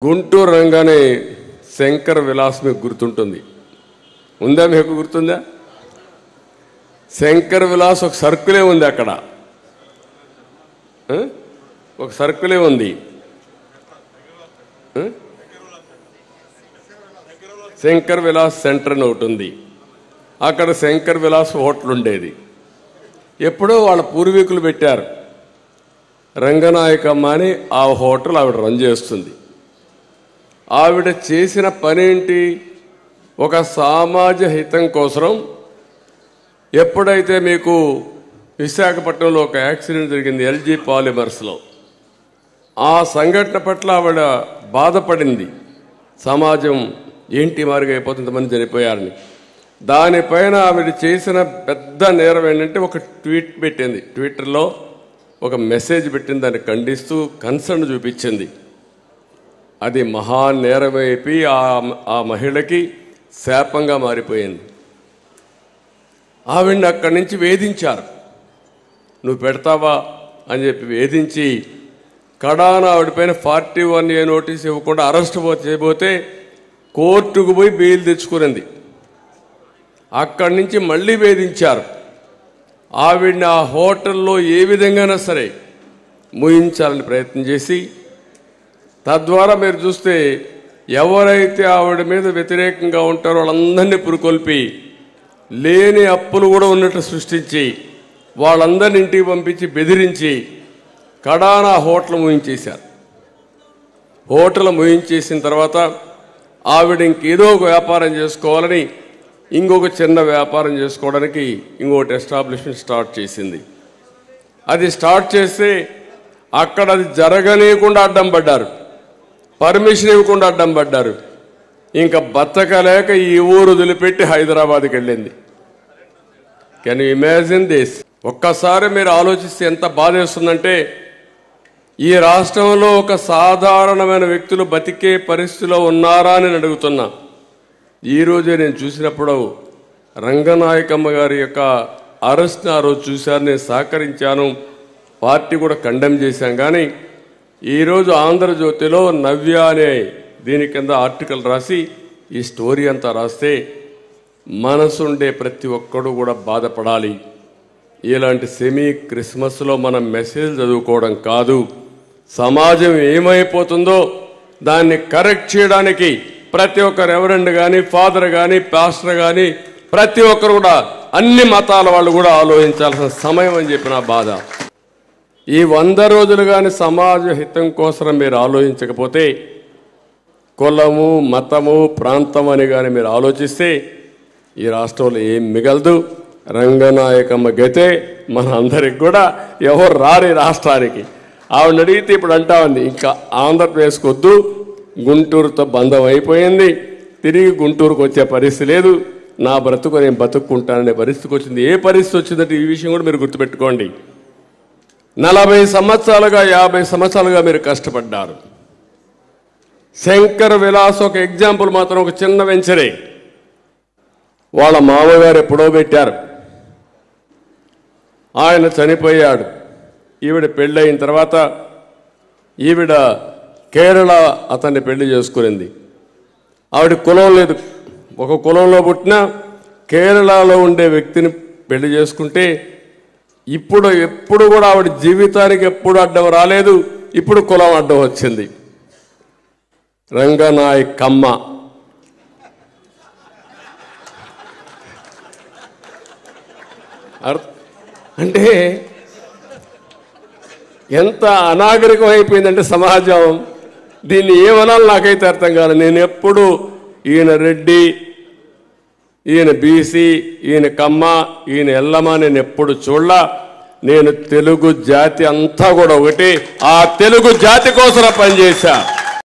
గుంటూరు రంగానే శంకర్ విలాస్ మీకు గుర్తుంటుంది ఉందా మీకు గుర్తుందా శంకర్ విలాస్ ఒక సర్కులే ఉంది అక్కడ ఆ? ఒక సర్కులే ఉంది ఆ? శంకర్ విలాస్ సెంటర్ అని ఒకటి ఉంది అక్కడ శంకర్ విలాస్ హోటల్ ఉండేది ఎప్పుడో వాళ్ళ పూర్వీకులు పెట్టారు రంగనాయకమ్మ అని ఆ హోటల్ ఆవిడ రన్ చేస్తుంది ఆవిడ చేసిన పనేంటి ఒక సమాజ హితం కోసం ఎప్పుడైతే మీకు విశాఖపట్నంలో ఒక యాక్సిడెంట్ జరిగింది ఎల్జీ పాలిమర్స్లో ఆ సంఘటన పట్ల ఆవిడ బాధపడింది సమాజం ఏంటి మారుగా అయిపోతుంది మంది చనిపోయారని దానిపైన ఆవిడ చేసిన పెద్ద నేరం ఏంటంటే ఒక ట్వీట్ పెట్టింది ట్విట్టర్లో ఒక మెసేజ్ పెట్టింది దాన్ని ఖండిస్తూ కన్సర్న్ చూపించింది అది మహా నేరమైపి ఆ ఆ మహిళకి శాపంగా మారిపోయింది ఆవిడ్ని అక్కడి నుంచి వేధించారు నువ్వు పెడతావా అని చెప్పి వేధించి కడాన ఆవిడపైన ఫార్టీ వన్ ఏ నోటీస్ ఇవ్వకుండా అరెస్ట్ పో- చేయబోతే కోర్టుకు పోయి బెయిల్ తెచ్చుకునింది అక్కడి నుంచి మళ్ళీ వేధించారు ఆవిడ్ని ఆ హోటల్లో ఏ విధంగానైనా సరే ముయించాలని ప్రయత్నం చేసి తద్వారా మీరు చూస్తే ఎవరైతే ఆవిడ మీద వ్యతిరేకంగా ఉంటారో వాళ్ళందరినీ పురుకొల్పి లేని అప్పులు కూడా ఉన్నట్టు సృష్టించి వాళ్ళందరిని ఇంటికి పంపించి బెదిరించి కడానా హోటల్ ముయించేశారు హోటల్ ముయించేసిన తర్వాత ఆవిడ ఇంకేదో ఒక వ్యాపారం చేసుకోవాలని ఇంకొక చిన్న వ్యాపారం చేసుకోవడానికి ఇంకొకటి ఎస్టాబ్లిష్మెంట్ స్టార్ట్ చేసింది అది స్టార్ట్ చేస్తే అక్కడ అది జరగనీయకుండా అడ్డం పడ్డారు పర్మిషన్ ఇవ్వకుండా అడ్డం పడ్డారు ఇంకా బతకలేక ఈ ఊరు వదిలిపెట్టి హైదరాబాద్కి వెళ్ళింది కెన్ యూ ఇమాజిన్ దిస్ ఒక్కసారి మీరు ఆలోచిస్తే ఎంత బాధేస్తుందంటే ఈ రాష్ట్రంలో ఒక సాధారణమైన వ్యక్తులు బతికే పరిస్థితిలో ఉన్నారా అని నేను అడుగుతున్నా ఈ రోజే నేను చూసినప్పుడు రంగనాయకమ్మ గారి యొక్క అరెస్ట్ని ఆ రోజు చూశాను నేను సహకరించాను పార్టీ కూడా కండెమ్ చేశాం కానీ ఈరోజు ఆంధ్రజ్యోతిలో నవ్య అనే దీని కింద ఆర్టికల్ రాసి ఈ స్టోరీ అంతా రాస్తే మనసుండే ప్రతి ఒక్కడు కూడా బాధపడాలి ఇలాంటి సెమీ క్రిస్మస్లో మనం మెసేజ్ చదువుకోవడం కాదు సమాజం ఏమైపోతుందో దాన్ని కరెక్ట్ చేయడానికి ప్రతి ఒక్క రెవరెండ్ కానీ ఫాదర్ కానీ పాస్టర్ కానీ ప్రతి ఒక్కరు కూడా అన్ని మతాల వాళ్ళు కూడా ఆలోచించాల్సిన సమయం అని చెప్పిన బాధ ఈ వంద రోజులు కానీ సమాజ హితం కోసం మీరు ఆలోచించకపోతే కులము మతము ప్రాంతం అని కానీ మీరు ఆలోచిస్తే ఈ రాష్ట్రంలో ఏం మిగలదు రంగనాయకమ్మ గతే మన అందరికి కూడా ఎవరు రారు ఈ రాష్ట్రానికి ఆవిడ అడిగితే ఇప్పుడు అంటా ఉంది ఇంకా ఆంధ్రప్రదేశ్కి వద్దు గుంటూరుతో బంధం అయిపోయింది తిరిగి గుంటూరుకు వచ్చే పరిస్థితి లేదు నా బ్రతుకు నేను బతుక్కుంటాననే పరిస్థితికి వచ్చింది ఏ పరిస్థితి వచ్చిందంటే ఈ విషయం కూడా మీరు గుర్తుపెట్టుకోండి నలభై సంవత్సరాలుగా యాభై సంవత్సరాలుగా మీరు కష్టపడ్డారు శంకర్ విలాస్ ఒక ఎగ్జాంపుల్ మాత్రం ఒక చిన్న వెంచరే వాళ్ళ మామగారు ఎప్పుడో పెట్టారు ఆయన చనిపోయాడు ఈవిడ పెళ్ళయిన తర్వాత ఈవిడ కేరళ అతన్ని పెళ్లి చేసుకునింది ఆవిడ కులం లేదు ఒక కులంలో పుట్టిన కేరళలో ఉండే వ్యక్తిని పెళ్లి చేసుకుంటే ఇప్పుడు ఎప్పుడు కూడా ఆవిడ జీవితానికి ఎప్పుడు అడ్డం రాలేదు ఇప్పుడు కులం అడ్డం వచ్చింది రంగనాయకమ్మ అర్థ- అంటే ఎంత అనాగరికం అయిపోయిందంటే సమాజం దీన్ని ఏమనాలి నాకైతే అర్థం కాదు నేను ఎప్పుడు ఈయన రెడ్డి ఈయన బీసీ ఈయన కమ్మ ఈయన ఎల్లమ్మ నేను ఎప్పుడు చూడలా నేను తెలుగు జాతి అంతా కూడా ఒకటి ఆ తెలుగు జాతి కోసం పనిచేశా